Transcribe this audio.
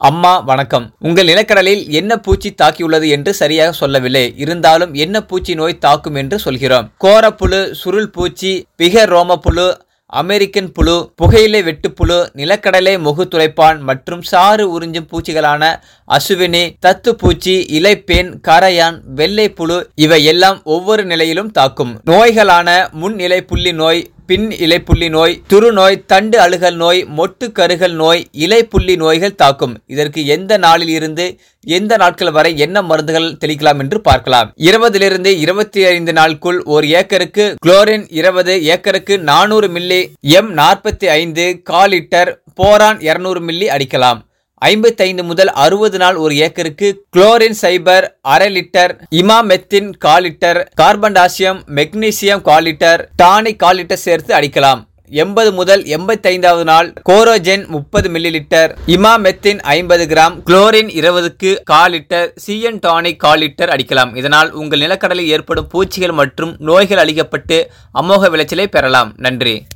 அம்மா வணக்கம் உங்கள் நிலக்கடலில் என்ன பூச்சி தாக்கியுள்ளது என்று சரியாக சொல்லவில்லை இருந்தாலும் என்ன பூச்சி நோய் தாக்கும் என்று சொல்கிறோம் கோரப்புழு சுருள் பூச்சி பிக ரோமப்புழு அமெரிக்கன் புழு புகையிலை வெட்டுப்புழு நிலக்கடலை முகு துளைப்பான் மற்றும் சாறு உறிஞ்சும் பூச்சிகளான அசுவினி தத்து பூச்சி இலைப்பேன் கரையான் வெள்ளை புழு இவை எல்லாம் ஒவ்வொரு நிலையிலும் தாக்கும் நோய்களான முன் இலை புள்ளி நோய் பின் இலைப்புள்ளி நோய் துருநோய் தண்டு அழுகல் நோய் மொட்டு கருகல் நோய் இலைப்புள்ளி நோய்கள் தாக்கும் இதற்கு எந்த நாளில் இருந்து எந்த நாட்கள் வரை என்ன மருந்துகள் தெளிக்கலாம் என்று பார்க்கலாம் இருபதிலிருந்து இருபத்தி ஐந்து நாளுக்குள் ஒரு ஏக்கருக்கு குளோரின் இருபது ஏக்கருக்கு நானூறு மில்லி எம் நாற்பத்தி ஐந்து கால் லிட்டர் போரான் இருநூறு மில்லி அடிக்கலாம் ஐம்பத்தைந்து முதல் அறுபது நாள் ஒரு ஏக்கருக்கு குளோரின் சைபர் அரை லிட்டர் இமாமெத்தின் கால் லிட்டர் கார்பன் டாசியம் மெக்னீசியம் கால் லிட்டர் டானிக் கால் லிட்டர் சேர்த்து அடிக்கலாம் எண்பது முதல் எண்பத்தைந்தாவது நாள் கோரோஜென் முப்பது மில்லி லிட்டர் இமாமெத்தின் ஐம்பது கிராம் குளோரின் இருபதுக்கு கால் லிட்டர் சிஎன் டானிக் கால் லிட்டர் அடிக்கலாம் இதனால் உங்கள் நிலக்கடலில் ஏற்படும் பூச்சிகள் மற்றும் நோய்கள் அழிக்கப்பட்டு அமோக விளைச்சலை பெறலாம் நன்றி